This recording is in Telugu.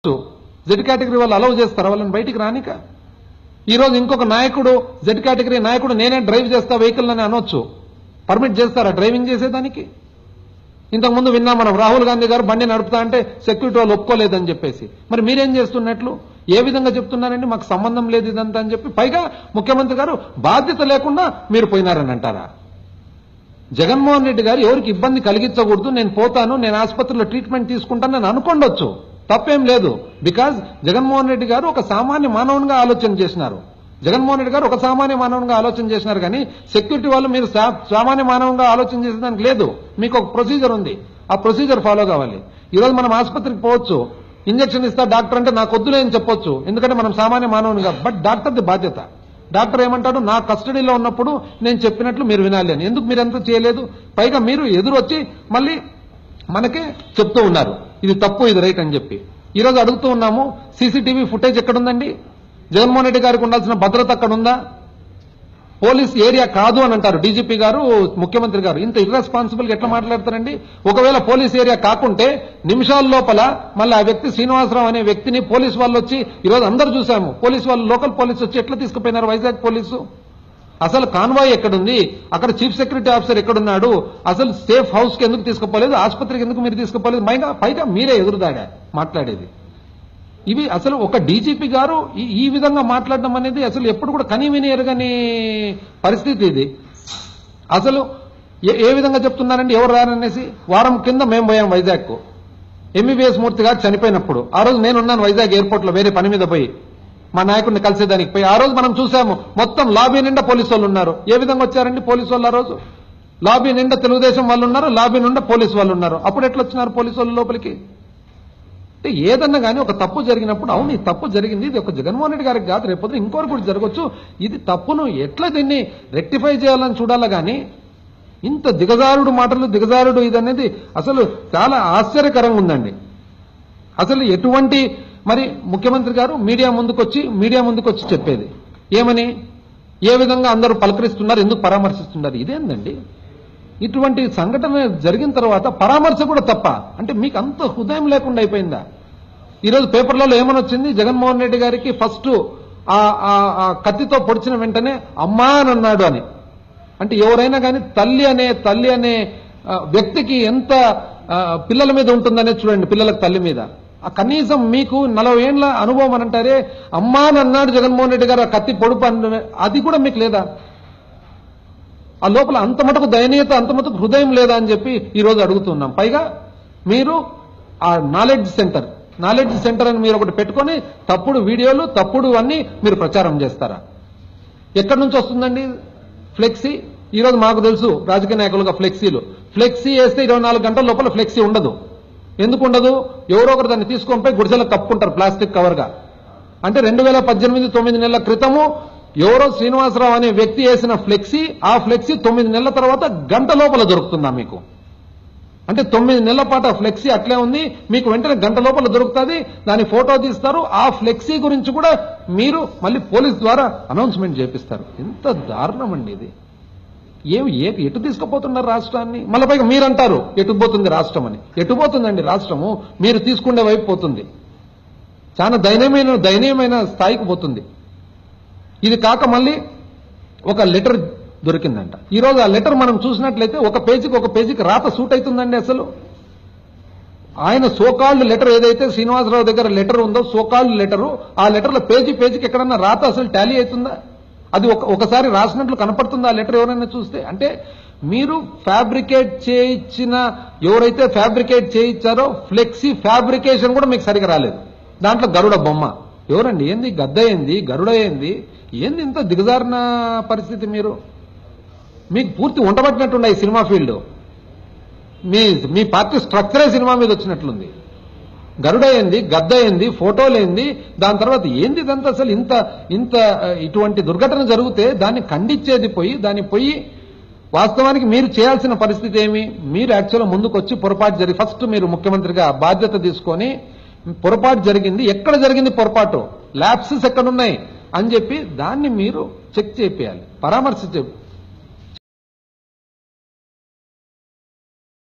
జెడ్ కేటగిరీ వాళ్ళు అలౌ చేస్తారా వాళ్ళని బయటికి రానిక ఈ రోజు ఇంకొక నాయకుడు జెడ్ కేటగిరీ నాయకుడు నేనే డ్రైవ్ చేస్తా వెహికల్ అని అనొచ్చు పర్మిట్ చేస్తారా డ్రైవింగ్ చేసేదానికి ఇంతకుముందు విన్నాం మనం రాహుల్ గాంధీ గారు బండి నడుపుతా అంటే సెక్యూరిటీ వాళ్ళు ఒప్పుకోలేదని చెప్పేసి మరి మీరేం చేస్తున్నట్లు ఏ విధంగా చెప్తున్నారండి మాకు సంబంధం లేదు ఇదంతా అని చెప్పి పైగా ముఖ్యమంత్రి గారు బాధ్యత లేకుండా మీరు పోయినారని అంటారా జగన్మోహన్ రెడ్డి గారు ఎవరికి ఇబ్బంది కలిగించకూడదు నేను పోతాను నేను ఆసుపత్రిలో ట్రీట్మెంట్ తీసుకుంటానని అనుకోండొచ్చు తప్పేం లేదు బికాజ్ జగన్మోహన్ రెడ్డి గారు ఒక సామాన్య మానవునిగా ఆలోచన చేసినారు జగన్మోహన్ రెడ్డి గారు ఒక సామాన్య మానవునిగా ఆలోచన చేసినారు కానీ సెక్యూరిటీ వాళ్ళు మీరు సా- సామాన్య మానవంగా ఆలోచన చేసేదానికి లేదు మీకు ఒక ప్రొసీజర్ ఉంది ఆ ప్రొసీజర్ ఫాలో కావాలి ఈ రోజు మనం ఆసుపత్రికి పోవచ్చు ఇంజక్షన్ ఇస్తా డాక్టర్ అంటే నాకు వద్దులే అని చెప్పొచ్చు ఎందుకంటే మనం సామాన్య మానవుని కాదు బట్ డాక్టర్ది బాధ్యత డాక్టర్ ఏమంటాడు నా కస్టడీలో ఉన్నప్పుడు నేను చెప్పినట్లు మీరు వినాలి అని ఎందుకు మీరు ఎంత చేయలేదు పైగా మీరు ఎదురు వచ్చి మళ్ళీ మనకే చెప్తూ ఉన్నారు ఇది తప్పు ఇది రైట్ అని చెప్పి ఈ రోజు అడుగుతూ ఉన్నాము సీసీటీవీ ఫుటేజ్ ఎక్కడుందండి జగన్మోహన్ రెడ్డి గారికి ఉండాల్సిన భద్రత అక్కడ ఉందా పోలీస్ ఏరియా కాదు అని అంటారు డీజీపీ గారు ముఖ్యమంత్రి గారు ఇంత ఇర్రెస్పాన్సిబుల్ ఎట్లా మాట్లాడతారండి ఒకవేళ పోలీస్ ఏరియా కాకుంటే నిమిషాల లోపల మళ్ళీ ఆ వ్యక్తి శ్రీనివాసరావు అనే వ్యక్తిని పోలీస్ వాళ్ళు వచ్చి ఈరోజు అందరు చూసాము పోలీస్ వాళ్ళు లోకల్ పోలీస్ వచ్చి ఎట్లా తీసుకుపోయినారు వైజాగ్ పోలీసు అసలు కాన్వాయ్ ఎక్కడుంది అక్కడ చీఫ్ సెక్యూరిటీ ఆఫీసర్ ఎక్కడున్నాడు అసలు సేఫ్ హౌస్ కి ఎందుకు తీసుకుపోలేదు ఆసుపత్రికి ఎందుకు మీరు తీసుకుపోలేదు పైగా పైగా మీరే ఎదురుదాడా మాట్లాడేది ఇవి అసలు ఒక డీజీపీ గారు ఈ- ఈ విధంగా మాట్లాడడం అనేది అసలు ఎప్పుడు కూడా కనీ విని ఎరగని పరిస్థితి ఇది అసలు ఏ- ఏ విధంగా చెప్తున్నారండి ఎవరు రారనేసి వారం కింద మేము పోయాం వైజాగ్ ఎంబీబీఎస్ మూర్తి గారు చనిపోయినప్పుడు ఆ రోజు నేనున్నాను వైజాగ్ ఎయిర్పోర్ట్ లో వేరే పని మీద పోయి మా నాయకుడిని కలిసేదానికి పోయి ఆ రోజు మనం చూసాము మొత్తం లాబీ నిండా పోలీసు వాళ్ళు ఉన్నారు ఏ విధంగా వచ్చారండి పోలీసు వాళ్ళు ఆ రోజు లాబీ నిండా తెలుగుదేశం వాళ్ళు ఉన్నారు లాబీ నిండా పోలీసు వాళ్ళు ఉన్నారు అప్పుడు ఎట్లా వచ్చినారు పోలీసు వాళ్ళు లోపలికి అంటే ఏదన్నా కానీ ఒక తప్పు జరిగినప్పుడు అవును ఈ తప్పు జరిగింది ఇది ఒక జగన్మోహన్ రెడ్డి గారికి కాదు రేపొద్దు ఇంకోరు కూడా జరగచ్చు ఇది తప్పును ఎట్లా దీన్ని రెక్టిఫై చేయాలని చూడాలా కానీ ఇంత దిగజారుడు మాటలు దిగజారుడు ఇది అనేది అసలు చాలా ఆశ్చర్యకరంగా ఉందండి అసలు ఎటువంటి మరి ముఖ్యమంత్రి గారు మీడియా ముందుకొచ్చి మీడియా ముందుకొచ్చి చెప్పేది ఏమని ఏ విధంగా అందరూ పలకరిస్తున్నారు ఎందుకు పరామర్శిస్తున్నారు ఇదేందండి ఇటువంటి సంఘటన జరిగిన తర్వాత పరామర్శ కూడా తప్ప అంటే మీకు అంత హృదయం లేకుండా అయిపోయిందా ఈరోజు పేపర్లలో ఏమని వచ్చింది జగన్మోహన్ రెడ్డి గారికి ఫస్ట్ ఆ ఆ- ఆ కత్తితో పొడిచిన వెంటనే అమ్మా అని అన్నాడు అని అంటే ఎవరైనా కానీ తల్లి అనే తల్లి అనే ఆ, వ్యక్తికి ఎంత ఆ, పిల్లల మీద ఉంటుందనే చూడండి పిల్లలకు తల్లి మీద ఆ కనీసం మీకు నలభై ఏళ్ల అనుభవం అని అంటారే అమ్మా అని అన్నాడు జగన్మోహన్ రెడ్డి గారు ఆ కత్తి పొడుపు అన్న అది కూడా మీకు లేదా ఆ లోపల అంత మటుకు దయనీయత అంత మటుకు హృదయం లేదా అని చెప్పి ఈ రోజు అడుగుతున్నాం పైగా మీరు ఆ నాలెడ్జ్ సెంటర్ నాలెడ్జ్ సెంటర్ అని మీరు ఒకటి పెట్టుకొని తప్పుడు వీడియోలు తప్పుడు అన్ని మీరు ప్రచారం చేస్తారా ఎక్కడి నుంచి వస్తుందండి ఫ్లెక్సీ ఈ రోజు మాకు తెలుసు రాజకీయ నాయకులుగా ఫ్లెక్సీలు ఫ్లెక్సీ వేస్తే ఇరవై నాలుగు గంటల లోపల ఫ్లెక్సీ ఉండదు ఎందుకు ఉండదు ఎవరో ఒకరు దాన్ని తీసుకొని పోయి గుడిసెలకు కప్పుకుంటారు ప్లాస్టిక్ కవర్గా అంటే రెండు వేల పద్దెనిమిది తొమ్మిది నెలల క్రితము ఎవరో శ్రీనివాసరావు అనే వ్యక్తి వేసిన ఫ్లెక్సీ ఆ ఫ్లెక్సీ తొమ్మిది నెలల తర్వాత గంట లోపల దొరుకుతుందా మీకు అంటే తొమ్మిది నెలల పాటు ఆ ఫ్లెక్సీ అట్లే ఉంది మీకు వెంటనే గంట లోపల దొరుకుతుంది దాని ఫోటో తీస్తారు ఆ ఫ్లెక్సీ గురించి కూడా మీరు మళ్ళీ పోలీస్ ద్వారా అనౌన్స్మెంట్ చేపిస్తారు ఎంత దారుణం అండి ఇది ఏమి ఏ ఎటు తీసుకుపోతున్నారు రాష్ట్రాన్ని మళ్ళీ పైగా మీరంటారు ఎటు పోతుంది రాష్ట్రం అని ఎటు పోతుందండి రాష్ట్రము మీరు తీసుకునే వైపు పోతుంది చాలా దయనీయమైన దయనీయమైన స్థాయికి పోతుంది ఇది కాక మళ్ళీ ఒక లెటర్ దొరికిందంట ఈ రోజు ఆ లెటర్ మనం చూసినట్లయితే ఒక పేజీకి ఒక పేజీకి రాత సూట్ అవుతుందండి అసలు ఆయన సోకాల్డ్ లెటర్ ఏదైతే శ్రీనివాసరావు దగ్గర లెటర్ ఉందో సోకాల్డ్ లెటరు ఆ లెటర్లో పేజీ పేజీకి ఎక్కడన్నా రాత అసలు టాలీ అవుతుందా అది ఒక ఒకసారి రాసినట్లు కనపడుతుందా ఆ లెటర్ ఎవరైనా చూస్తే అంటే మీరు ఫ్యాబ్రికేట్ చేయించిన ఎవరైతే ఫ్యాబ్రికేట్ చేయించారో ఫ్లెక్సీ ఫ్యాబ్రికేషన్ కూడా మీకు సరిగా రాలేదు దాంట్లో గరుడ బొమ్మ ఎవరండి ఏంది గద్ద ఏంది గరుడ ఏంది ఏంది ఇంత దిగజారిన పరిస్థితి మీరు మీకు పూర్తి ఉండబట్టినట్టున్నాయి ఈ సినిమా ఫీల్డ్ మీ మీ పార్టీ స్ట్రక్చరే సినిమా మీద వచ్చినట్లుంది గరుడ ఏంది గద్ద ఏంది ఫోటోలు ఏంది దాని తర్వాత ఏంది ఇదంతా అసలు ఇంత ఇంత ఆ, ఇటువంటి దుర్ఘటన జరిగితే దాన్ని ఖండించేది పోయి దాన్ని పోయి వాస్తవానికి మీరు చేయాల్సిన పరిస్థితి ఏమి మీరు యాక్చువల్గా ముందుకు వచ్చి పొరపాటు జరిగి ఫస్ట్ మీరు ముఖ్యమంత్రిగా బాధ్యత తీసుకొని పొరపాటు జరిగింది ఎక్కడ జరిగింది పొరపాటు ల్యాప్సెస్ ఎక్కడున్నాయి అని చెప్పి దాన్ని మీరు చెక్ చేయాలి పరామర్శ చే-